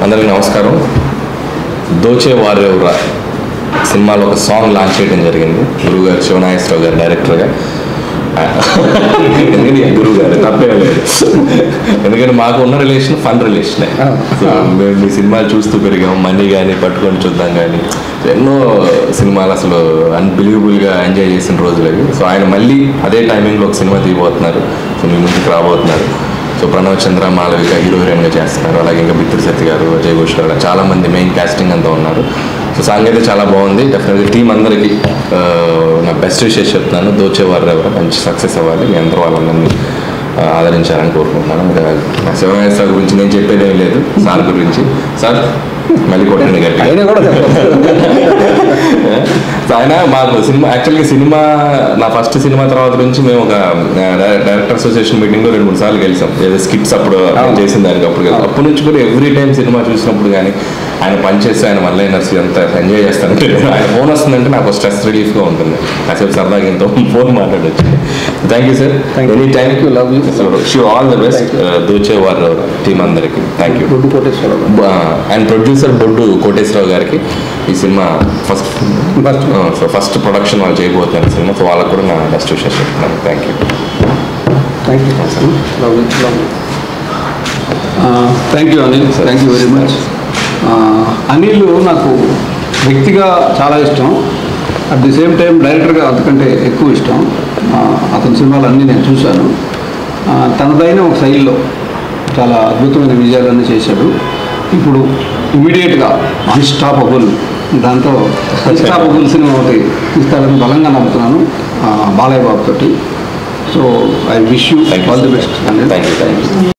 అందరికీ నమస్కారం దోచే వారెవరా సినిమాలో ఒక సాంగ్ లాంచ్ చేయడం జరిగింది గురువు గారు శివనాగేశ్వరరావు గారు డైరెక్టర్గా ఎందుకంటే గురువు గారు తప్పే లేదు ఎందుకంటే మాకు ఉన్న రిలేషన్ ఫన్ రిలేషనే సో మేము మీ సినిమాలు చూస్తూ పెరిగాం మనీ కానీ పట్టుకొని చూద్దాం కానీ ఎన్నో సినిమాలు అసలు అన్బిలీవబుల్గా ఎంజాయ్ చేసిన రోజులు అవి సో ఆయన మళ్ళీ అదే టైమింగ్లో ఒక సినిమా తీయబోతున్నారు సో మీ ముందుకు రాబోతున్నారు సో ప్రణవ్ చంద్ర మాళవిక హీరో హీరోయిన్గా చేస్తున్నారు అలాగే ఇంకా బిత్తిరి సత్య గారు అజయ్ ఘోష్ గారు చాలా మంది మెయిన్ కాస్టింగ్ అంతా ఉన్నారు సో సాంగ్ అయితే చాలా బాగుంది డెఫినెట్గా టీం అందరికీ ఆ, నా బెస్ట్ విషయం చెప్తున్నాను దోచేవారు ఎవరు మంచి సక్సెస్ అవ్వాలి మీ అందరూ వాళ్ళందరినీ ఆ, ఆదరించాలని కోరుకుంటున్నాను ఇంకా నా శివనాగేశ్వర గురించి నేను చెప్పేది ఏం లేదు సార్ గురించి సార్ మళ్ళీ కొట్టండి గట్టిగా ఆయన కూడా సో ఆయన మాకు సినిమా యాక్చువల్గా సినిమా నా ఫస్ట్ సినిమా తర్వాత నుంచి మేము ఒక డైరెక్టర్ అసోసియేషన్ మీటింగ్ రెండు మూడు సార్లు కలిసాం ఏదో స్కిట్స్ అప్పుడు అవును. చేసిన దానికి అప్పుడు కలిసాం. అప్పటి నుంచి కూడా ఎవ్రీ టైం సినిమా చూసినప్పుడు కానీ ఆయన పనిచేస్తే ఆయన మళ్ళీ ఎనర్జీ అంతా ఎంజాయ్ చేస్తాను ఆయన ఫోన్ వస్తుందంటే నాకు స్ట్రెస్ రిలీఫ్గా ఉంటుంది కాసేపు సరదాగా ఇంత ఫోన్ మాట్లాడచ్చు thank you sir Thank you. Any thank Thank you, love you. Shoe all the best దోచే వారు టీం అందరికి థ్యాంక్ యూ గుడ్డు కోటేశ్వరరావు అండ్ ప్రొడ్యూసర్ బొడ్డు కోటేశ్వరరావు గారికి ఈ cinema first First. So first production వాళ్ళు చేయబోతున్నారు సినిమా సో వాళ్ళకు కూడా నా బెస్ట్ విషయం చెప్తున్నాను thank you thank you love you love you thank you Anil thank you very much Anil నాకు వ్యక్తిగా చాలా ఇష్టం అట్ ది సేమ్ టైం డైరెక్టర్గా అంతకంటే ఎక్కువ ఇష్టం ఆ, అతని సినిమాలు అన్నీ నేను చూశాను ఆ, తనదైన ఒక శైలిలో చాలా అద్భుతమైన విజయాలన్నీ చేశాడు ఇప్పుడు ఇమీడియట్గా అన్స్టాపబుల్ దాంతో అన్స్టాపబుల్ సినిమా ఒకటి తీస్తాడని బలంగా నమ్ముతున్నాను ఆ, బాలయ్య బాబు తోటి so I wish you thank you all the best thank you thank you